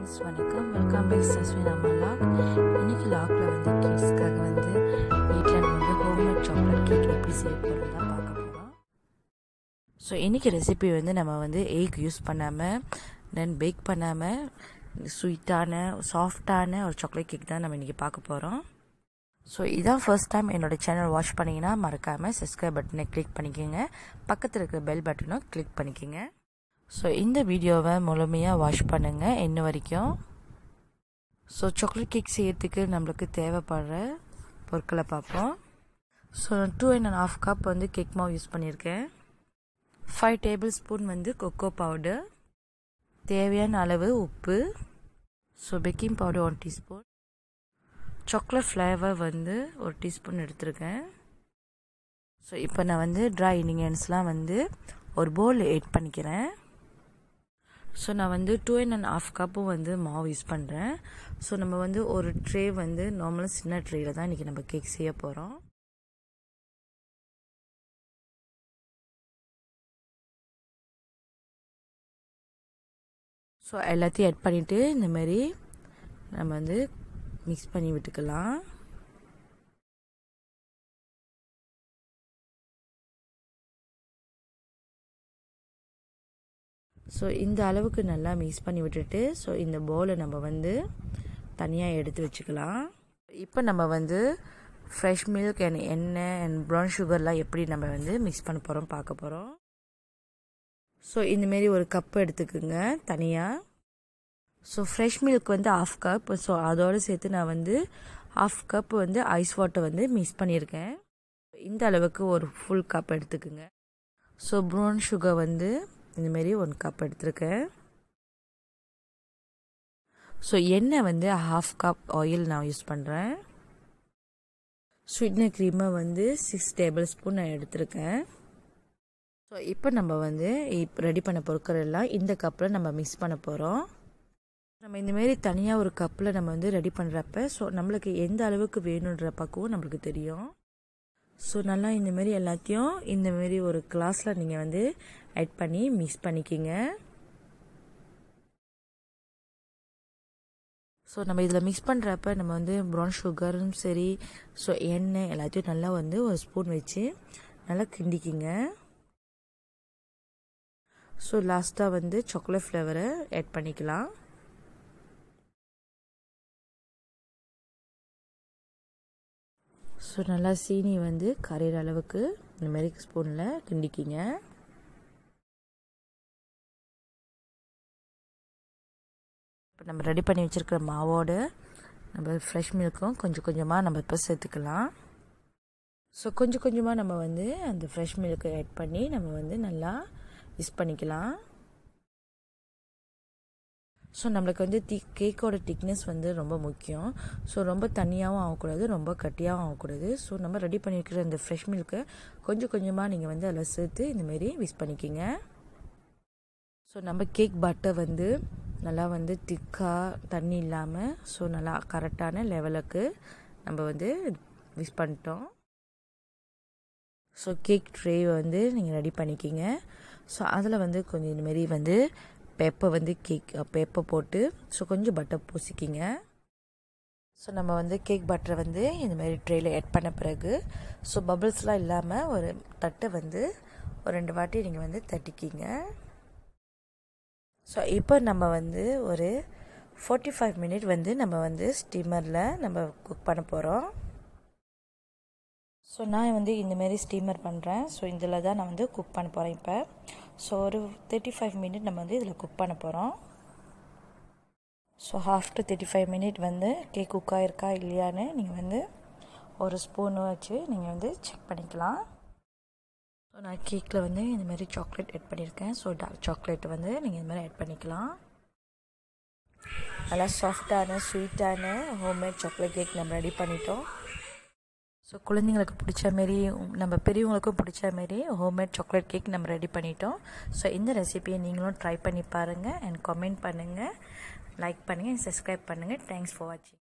friends வணக்கம் welcome back சஸ்வின் அம்மா lock இன்னைக்கு லாக்ல வந்து கிட்ஸ்க்காக வந்து வீட்டில் நம்ம வந்து ஹோம்மேட் சாக்லேட் கேக் எப்படி செய்ய போகிறோம் தான் பார்க்க போகிறோம் ஸோ இன்னைக்கு ரெசிபி வந்து நம்ம வந்து எக் யூஸ் பண்ணாமல் தென் பேக் பண்ணாமல் ஸ்வீட்டான சாஃப்டான ஒரு சாக்லேட் கேக் தான் நம்ம இன்றைக்கி பார்க்க போகிறோம் ஸோ இதான் ஃபர்ஸ்ட் டைம் என்னோட சேனல் வாட்ச் பண்ணிங்கன்னா மறக்காமல் சப்ஸ்கிரைப் பட்டனை கிளிக் பண்ணிக்கோங்க பக்கத்தில் இருக்கிற பெல் பட்டனும் கிளிக் பண்ணிக்கோங்க ஸோ இந்த வீடியோவை முழுமையாக வாஷ் பண்ணுங்கள் இன்ன வரைக்கும் ஸோ சாக்லேட் கேக் செய்யறதுக்கு நம்மளுக்கு தேவைப்படுற பொருட்களை பார்ப்போம் so two and and half cup வந்து கேக் மாவு யூஸ் பண்ணியிருக்கேன் ஃபைவ் டேபிள் ஸ்பூன் வந்து கொக்கோ பவுடர் தேவையான அளவு உப்பு so baking powder one teaspoon chocolate flavour வந்து ஒரு டீஸ்பூன் எடுத்திருக்கேன் ஸோ இப்போ நான் வந்து ட்ரை இன்கிரியன்ஸ்லாம் வந்து ஒரு பவுலில் எட் பண்ணிக்கிறேன் ஸோ நான் வந்து டூ அண்ட் அண்ட் ஆஃப் கப்பும் வந்து மாவு யூஸ் பண்ணுறேன் ஸோ நம்ம வந்து ஒரு ட்ரே வந்து நார்மலாக சின்ன ட்ரேயில் தான் இன்றைக்கி நம்ம கேக் செய்ய போகிறோம் ஸோ எல்லாத்தையும் ஆட் பண்ணிவிட்டு இந்தமாரி நம்ம வந்து மிக்ஸ் பண்ணி விட்டுக்கலாம் ஸோ இந்த அளவுக்கு நல்லா மிக்ஸ் பண்ணி விட்டுட்டு ஸோ இந்த பவுலை நம்ம வந்து தனியாக எடுத்து வச்சுக்கலாம் இப்போ நம்ம வந்து ஃப்ரெஷ் மில்க் அண்ட் எண்ணெய் அண்ட் ப்ரௌன் சுகர்லாம் எப்படி நம்ம வந்து மிக்ஸ் பண்ண போகிறோம் பார்க்க போகிறோம் ஸோ இந்தமாரி ஒரு கப் எடுத்துக்குங்க தனியாக ஸோ ஃப்ரெஷ் மில்க் வந்து ஆஃப் கப் ஸோ அதோடு சேர்த்து நான் வந்து ஆஃப் கப் வந்து ஐஸ் வாட்டர் வந்து மிக்ஸ் பண்ணியிருக்கேன் இந்த அளவுக்கு ஒரு ஃபுல் கப் எடுத்துக்குங்க ஸோ ப்ரௌன் சுகர் வந்து இந்தமாரி ஒன் கப் எடுத்திருக்கேன் ஸோ எண்ணெய் வந்து ஹாஃப் கப் ஆயில் நான் யூஸ் பண்ணுறேன் ஸ்வீட்னர் க்ரீமை வந்து சிக்ஸ் டேபிள் ஸ்பூன் நான் எடுத்திருக்கேன் ஸோ இப்போ நம்ம வந்து இப்போ ரெடி பண்ண பொருட்கள் எல்லாம் இந்த கப்பில் நம்ம மிக்ஸ் பண்ண போகிறோம் நம்ம இந்தமாரி தனியாக ஒரு கப்பில் நம்ம வந்து ரெடி பண்ணுறப்ப ஸோ நம்மளுக்கு எந்த அளவுக்கு வேணுன்ற பக்குவம் நம்மளுக்கு தெரியும் ஸோ நல்லா இந்தமாரி எல்லாத்தையும் இந்தமாரி ஒரு கிளாஸில் நீங்கள் வந்து ஆட் பண்ணி மிக்ஸ் பண்ணிக்கிங்க ஸோ நம்ம இதில் மிக்ஸ் பண்ணுறப்ப நம்ம வந்து ப்ரௌன் சுகரும் சரி ஸோ எண்ணெய் எல்லாத்தையும் நல்லா வந்து ஒரு ஸ்பூன் வச்சு நல்லா கிண்டிக்கிங்க ஸோ லாஸ்ட்டாக வந்து சாக்லேட் ஃப்ளேவரை ஆட் பண்ணிக்கலாம் ஸோ நல்லா சீனி வந்து கரையிற அளவுக்கு இந்த மாதிரி ஸ்பூனில் கிண்டிக்கிங்க இப்போ நம்ம ரெடி பண்ணி வச்சுருக்கிற மாவோடு நம்ம ஃப்ரெஷ் மில்க்கும் கொஞ்சம் கொஞ்சமாக நம்ம இப்போ சேர்த்துக்கலாம் ஸோ கொஞ்சம் கொஞ்சமாக நம்ம வந்து அந்த ஃப்ரெஷ் மில்க்கை ஆட் பண்ணி நம்ம வந்து நல்லா மிக்ஸ் பண்ணிக்கலாம் ஸோ நம்மளுக்கு வந்து தி கேக்கோட திக்னஸ் வந்து ரொம்ப முக்கியம் ஸோ ரொம்ப தண்ணியாகவும் ஆகக்கூடாது ரொம்ப கட்டியாகவும் ஆகக்கூடாது ஸோ நம்ம ரெடி பண்ணியிருக்கிற இந்த ஃப்ரெஷ் மில்க்கை கொஞ்சம் கொஞ்சமாக நீங்கள் வந்து அதில் சேர்த்து இந்தமாரி மிக்ஸ் பண்ணிக்கிங்க ஸோ நம்ம கேக் பட்டர் வந்து நல்லா வந்து திக்காக தண்ணி இல்லாமல் ஸோ நல்லா கரெக்டான லெவலுக்கு நம்ம வந்து மிக்ஸ் பண்ணிட்டோம் ஸோ கேக் ட்ரே வந்து நீங்கள் ரெடி பண்ணிக்கிங்க ஸோ அதில் வந்து கொஞ்சம் இந்தமாரி வந்து பேப்பர் வந்து கேக் பேப்பர் போட்டு ஸோ கொஞ்சம் பட்டர் பூசிக்கிங்க ஸோ நம்ம வந்து கேக் பட்டரை வந்து இந்த மாதிரி ட்ரேயில் ஆட் பண்ண பிறகு ஸோ பபிள்ஸ்லாம் இல்லாமல் ஒரு தட்டை வந்து ஒரு ரெண்டு வாட்டி நீங்கள் வந்து தட்டிக்கிங்க ஸோ இப்போ நம்ம வந்து ஒரு ஃபார்ட்டி ஃபைவ் மினிட் வந்து நம்ம வந்து ஸ்டீமரில் நம்ம குக் பண்ண போகிறோம் ஸோ நான் வந்து இந்தமாரி ஸ்டீமர் பண்ணுறேன் ஸோ இதில் தான் நான் வந்து குக் பண்ண போகிறேன் இப்போ ஸோ ஒரு தேர்ட்டி ஃபைவ் மினிட் நம்ம வந்து இதில் குக் பண்ண போகிறோம் so after thirty five minute வந்து கேக் குக் ஆகிருக்கா இல்லையான்னு நீங்கள் வந்து ஒரு ஸ்பூன் வச்சு நீங்கள் வந்து செக் பண்ணிக்கலாம் ஸோ நான் கேக்கில் வந்து இந்த மாதிரி சாக்லேட் ஆட் பண்ணியிருக்கேன் ஸோ டார்க் சாக்லேட் வந்து நீங்கள் இந்த மாதிரி ஆட் பண்ணிக்கலாம் நல்லா சாஃப்டான ஸ்வீட்டான ஹோம்மேட் சாக்லேட் கேக் நம்ம ரெடி பண்ணிட்டோம் ஸோ குழந்தைங்களுக்கு பிடிச்ச மாரி நம்ம பெரியவங்களுக்கும் பிடிச்ச மாரி ஹோம்மேட் சாக்லேட் கேக் நம்ம ரெடி பண்ணிட்டோம் ஸோ இந்த ரெசிபியை நீங்களும் ட்ரை பண்ணி பாருங்கள் அண்ட் கமெண்ட் பண்ணுங்கள் லைக் பண்ணுங்கள் சப்ஸ்கிரைப் பண்ணுங்கள் தேங்க்ஸ் ஃபார் வாட்சிங்